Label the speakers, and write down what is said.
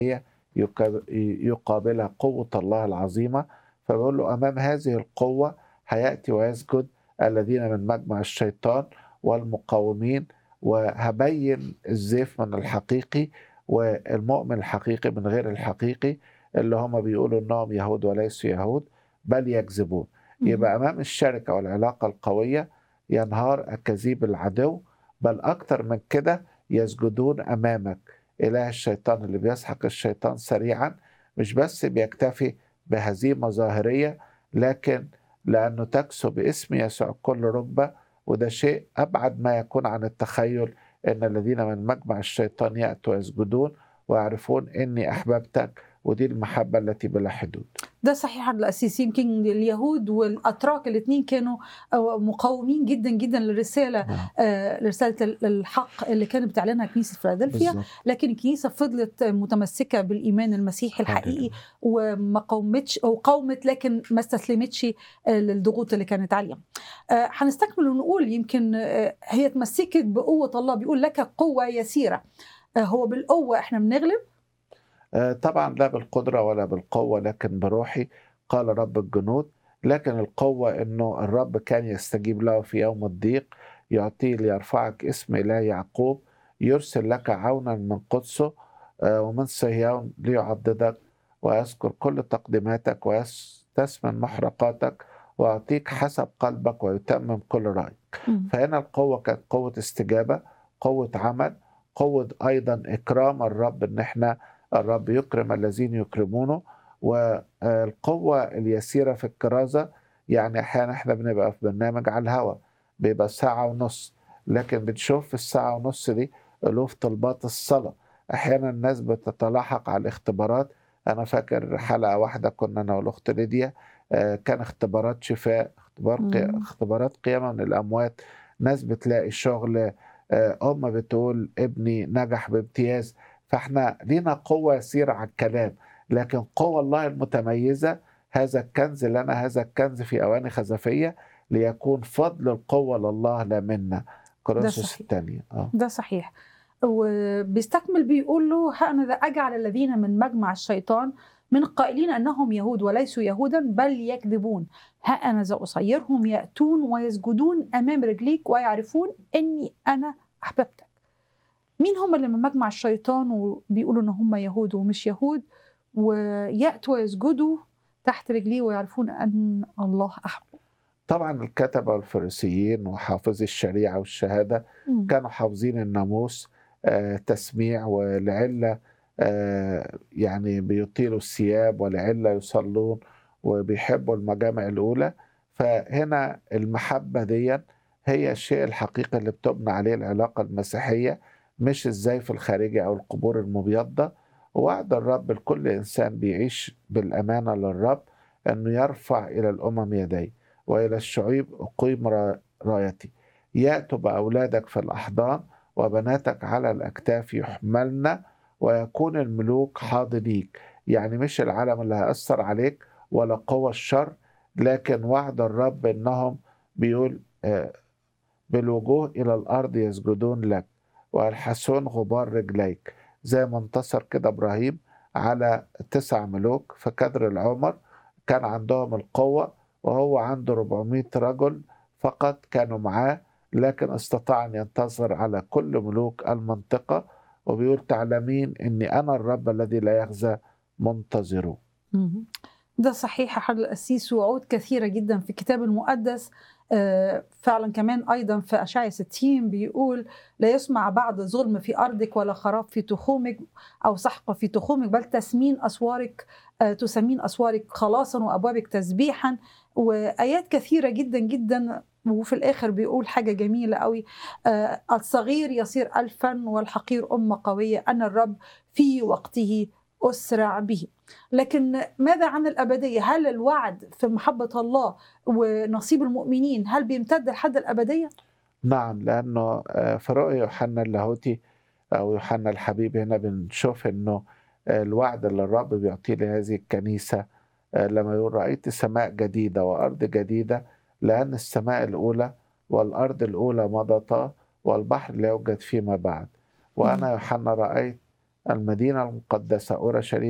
Speaker 1: يقابلها قوة الله العظيمة فبقول له أمام هذه القوة هيأتي ويسجد الذين من مجمع الشيطان والمقاومين وهبين الزيف من الحقيقي والمؤمن الحقيقي من غير الحقيقي اللي هم بيقولوا انهم يهود وليسوا يهود بل يكذبون يبقى امام الشركه والعلاقه القويه ينهار اكاذيب العدو بل اكتر من كده يسجدون امامك اله الشيطان اللي بيسحق الشيطان سريعا مش بس بيكتفي بهزيمه ظاهريه لكن لانه تكسو باسم يسوع كل ركبه وده شيء ابعد ما يكون عن التخيل ان الذين من مجمع الشيطان ياتوا يسجدون ويعرفون اني احببتك ودي المحبه التي بلا حدود
Speaker 2: ده صحيح عبد الأسيس يمكن اليهود والأتراك الاثنين كانوا مقاومين جدا جدا للرسالة
Speaker 1: نعم.
Speaker 2: آه، لرسالة الحق اللي كانت بتعلنها كنيسة فيلادلفيا
Speaker 1: بالظبط.
Speaker 2: لكن الكنيسة فضلت متمسكة بالإيمان المسيحي الحقيقي وما قاومتش أو قاومت لكن ما استسلمتش آه، للضغوط اللي كانت عليها آه، هنستكمل ونقول يمكن آه، هي تمسكت بقوة الله بيقول لك قوة يسيرة آه، هو بالقوة احنا بنغلب
Speaker 1: آه، طبعا لا بالقدرة ولا بالقوة لكن بروحي قال رب الجنود لكن القوة انه الرب كان يستجيب له في يوم الضيق يعطيه ليرفعك اسم اله يعقوب يرسل لك عونا من قدسه آه، ومن صهيون ليعضدك ويذكر كل تقديماتك ويستثمن محرقاتك ويعطيك حسب قلبك ويتمم كل رأيك فهنا القوة كانت قوة استجابة قوة عمل قوة أيضا إكرام الرب إن إحنا الرب يكرم الذين يكرمونه والقوة اليسيرة في الكرازة يعني أحيانا إحنا بنبقى في برنامج على الهواء بيبقى ساعة ونص لكن بنشوف في الساعة ونص دي ألوف طلبات الصلاة أحيانا الناس بتتلاحق على الاختبارات أنا فاكر حلقة واحدة كنا أنا والأخت ليديا آه، كان اختبارات شفاء اختبار قي...
Speaker 2: مم.
Speaker 1: اختبارات قيامة من الأموات ناس بتلاقي شغل آه، أم بتقول ابني نجح بامتياز فاحنا لينا قوة يسيرة على الكلام لكن قوة الله المتميزة هذا الكنز لنا هذا الكنز في أواني خزفية ليكون فضل القوة لله لا منا كورنثوس
Speaker 2: صحيح.
Speaker 1: الثانية اه
Speaker 2: ده صحيح وبيستكمل بيقول له ها أنا ذا أجعل الذين من مجمع الشيطان من قائلين أنهم يهود وليسوا يهودا بل يكذبون ها أنا ذا أصيرهم يأتون ويسجدون أمام رجليك ويعرفون أني أنا أحببتك مين هم اللي من مجمع الشيطان وبيقولوا أن هم يهود ومش يهود ويأتوا ويسجدوا تحت رجليه ويعرفون أن الله أحبه
Speaker 1: طبعا الكتبة والفريسيين وحافظي الشريعة والشهادة
Speaker 2: مم.
Speaker 1: كانوا حافظين الناموس آه، تسميع ولعلة آه، يعني بيطيلوا الثياب ولعلة يصلون وبيحبوا المجامع الأولى فهنا المحبة دي هي الشيء الحقيقي اللي بتبنى عليه العلاقة المسيحية مش الزيف الخارجي أو القبور المبيضة وعد الرب لكل إنسان بيعيش بالأمانة للرب أنه يرفع إلى الأمم يديه وإلى الشعوب أقيم را- رايتي يأتوا بأولادك في الأحضان وبناتك على الأكتاف يحملن ويكون الملوك حاضنيك يعني مش العالم اللي هيأثر عليك ولا قوى الشر لكن وعد الرب إنهم بيقول آه، بالوجوه إلى الأرض يسجدون لك ويلحسون غبار رجليك زي ما انتصر كده إبراهيم على تسع ملوك في كدر العمر كان عندهم القوة وهو عنده 400 رجل فقط كانوا معاه لكن استطاع أن ينتصر على كل ملوك المنطقة وبيقول تعلمين أني أنا الرب الذي لا يخزى منتظره
Speaker 2: مهم. ده صحيح يا حضرة القسيس وعود كثيرة جدا في الكتاب المقدس آه، فعلا كمان أيضا في أشعيا 60 بيقول لا يسمع بعد ظلم في أرضك ولا خراب في تخومك أو سحق في تخومك بل تسمين أسوارك آه، تسمين أسوارك خلاصا وأبوابك تسبيحا وآيات كثيرة جدا جدا وفي الآخر بيقول حاجة جميلة قوي آه، الصغير يصير ألفا والحقير أمة قوية أنا الرب في وقته أسرع به لكن ماذا عن الأبدية؟ هل الوعد في محبة الله ونصيب المؤمنين هل بيمتد لحد الأبدية؟
Speaker 1: نعم لأنه آه، في رؤيا يوحنا اللاهوتي أو يوحنا الحبيب هنا بنشوف أنه آه، الوعد اللي الرب بيعطيه لهذه الكنيسة آه، لما يقول رأيت سماء جديدة وأرض جديدة لأن السماء الأولى والأرض الأولى مضتا والبحر لا يوجد فيما بعد وأنا يوحنا رأيت المدينة المقدسة أورشليم